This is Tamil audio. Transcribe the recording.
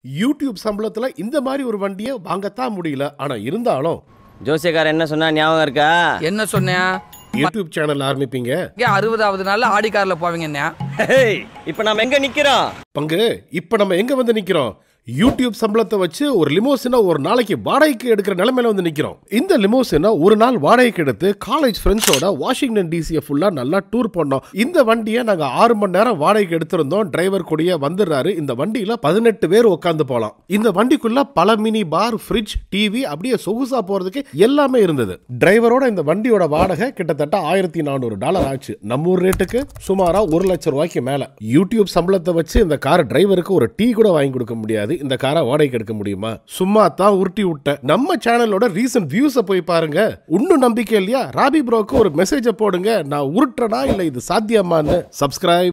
யூடியூப் சம்பளத்துல இந்த மாதிரி ஒரு வண்டியை வாங்கத்தான் முடியல ஆனா இருந்தாலும் ஜோசியக்காரன் என்ன சொன்னா ஞாபகம் இருக்கா என்ன சொன்னேன் யூடியூப் சேனல் ஆரம்பிப்பீங்க அறுபதாவது நாள்ல ஆடி கார்ல போவீங்க ஹேய், இப்ப நாம எங்க நிக்கிறோம் பங்கு இப்ப நம்ம எங்க வந்து நிக்கிறோம் யூடியூப் சம்பளத்தை வச்சு ஒரு லிமோசினை ஒரு நாளைக்கு வாடகைக்கு எடுக்கிற நிலைமையில வந்து நிக்கிறோம் இந்த லிமோசினை ஒரு நாள் வாடகைக்கு எடுத்து காலேஜ் ஃப்ரெண்ட்ஸோட வாஷிங்டன் டிசியை ஃபுல்லா நல்லா டூர் பண்ணோம் இந்த வண்டியை நாங்க ஆறு மணி நேரம் வாடகைக்கு எடுத்திருந்தோம் டிரைவர் கூடயே வந்துடுறாரு இந்த வண்டியில பதினெட்டு பேர் உட்காந்து போலாம் இந்த வண்டிக்குள்ள பல மினி பார் ஃப்ரிட்ஜ் டிவி அப்படியே சொகுசா போறதுக்கு எல்லாமே இருந்தது டிரைவரோட இந்த வண்டியோட வாடகை கிட்டத்தட்ட ஆயிரத்தி நானூறு டாலர் ஆச்சு நம்ம ஊர் ரேட்டுக்கு சுமாரா ஒரு லட்சம் ரூபாய்க்கு மேல யூடியூப் சம்பளத்தை வச்சு இந்த கார் டிரைவருக்கு ஒரு டீ கூட வாங்கி கொடுக்க முடியாது இந்த காரை வாடகைக்கு எடுக்க முடியுமா சும்மா தான் உருட்டி விட்டேன் நம்ம சேனலோட ரீசன்ட் வியூஸை போய் பாருங்க இன்னும் நம்பிக்கை இல்லையா ராபி ப்ரோக்கு ஒரு மெசேஜை போடுங்க நான் உருட்டுறனா இல்ல இது சாத்தியமான்னு சப்ஸ்கிரைப்